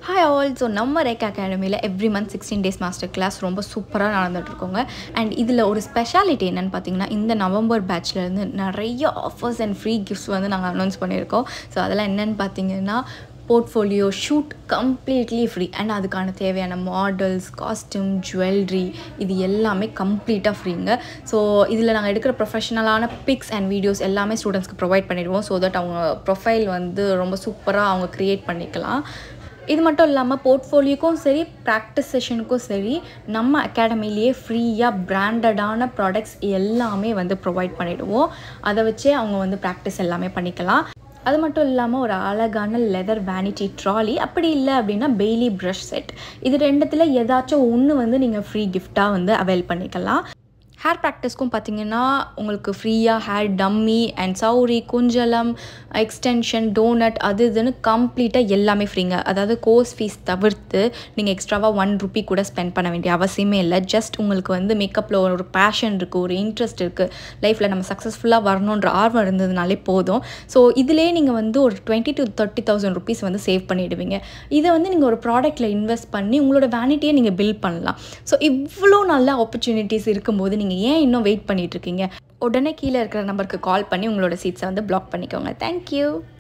hi all so நம்ம ரேக் அகாடமியில் every month sixteen days master class ரொம்ப சூப்பராக நடந்துகிட்ருக்கோங்க அண்ட் இதில் ஒரு ஸ்பெஷாலிட்டி என்னென்னு பார்த்தீங்கன்னா இந்த நவம்பர் பேட்ச்லேருந்து நிறைய ஆஃபர்ஸ் அண்ட் ஃப்ரீ கிஃப்ட்ஸ் வந்து நாங்கள் அனௌன்ஸ் பண்ணியிருக்கோம் ஸோ அதெல்லாம் என்னென்னு பார்த்தீங்கன்னா portfolio shoot completely free and அதுக்கான தேவையான மாடல்ஸ் காஸ்டியூம் ஜுவல்லரி இது எல்லாமே கம்ப்ளீட்டாக ஃப்ரீங்க ஸோ இதில் நாங்கள் எடுக்கிற ப்ரொஃபஷனலான பிக்ஸ் அண்ட் வீடியோஸ் எல்லாமே ஸ்டூடெண்ட்ஸ்க்கு ப்ரொவைட் பண்ணிடுவோம் ஸோ தட் அவங்க ப்ரொஃபைல் வந்து ரொம்ப சூப்பராக அவங்க க்ரியேட் பண்ணிக்கலாம் இது மட்டும் இல்லாமல் போர்ட்ஃபோலியோக்கும் சரி ப்ராக்டிஸ் செஷனுக்கும் சரி நம்ம அகாடமிலேயே ஃப்ரீயாக பிராண்டடான ப்ராடக்ட்ஸ் எல்லாமே வந்து ப்ரொவைட் பண்ணிவிடுவோம் அதை வச்சே அவங்க வந்து ப்ராக்டிஸ் எல்லாமே பண்ணிக்கலாம் அது மட்டும் இல்லாமல் ஒரு அழகான லெதர் வேனிட்டி ட்ராலி அப்படி இல்லை அப்படின்னா பெய்லி ப்ரஷ் செட் இது ரெண்டுத்தில் ஏதாச்சும் ஒன்று வந்து நீங்கள் ஃப்ரீ கிஃப்டாக வந்து அவைல் பண்ணிக்கலாம் ஹேர் ப்ராக்டிஸ்க்கும் பார்த்தீங்கன்னா உங்களுக்கு ஃப்ரீயாக ஹேர் டம்மி அண்ட் சௌரி குஞ்சலம் எக்ஸ்டென்ஷன் டோனட் அது இதுன்னு கம்ப்ளீட்டாக எல்லாமே ஃப்ரீங்க அதாவது கோர்ஸ் ஃபீஸ் தவிர்த்து நீங்கள் எக்ஸ்ட்ராவாக ஒன் ருபி கூட ஸ்பெண்ட் பண்ண வேண்டிய அவசியமே இல்லை ஜஸ்ட் உங்களுக்கு வந்து மேக்கப்பில் ஒரு பேஷன் இருக்குது ஒரு இன்ட்ரெஸ்ட் இருக்குது லைஃப்பில் நம்ம சக்ஸஸ்ஃபுல்லாக வரணுன்ற ஆர்வம் இருந்ததுனாலே போதும் ஸோ இதிலே நீங்கள் வந்து ஒரு twenty to thirty thousand rupees வந்து சேவ் பண்ணிவிடுவீங்க இதை வந்து நீங்கள் ஒரு ப்ராடக்ட்டில் இன்வெஸ்ட் பண்ணி உங்களோட வேனிட்டியை நீங்கள் பில்ட் பண்ணலாம் ஸோ இவ்வளோ நல்ல ஆப்பர்ச்சுனிட்டிஸ் இருக்கும்போது நீங்கள் ஏன் இன்னும் வெயிட் பண்ணிகிட்ருக்கீங்க உடனே கீழே இருக்கிற நம்பருக்கு கால் பண்ணி உங்களோட சீட்ஸை வந்து பிளாக் பண்ணிக்கோங்க தேங்க்யூ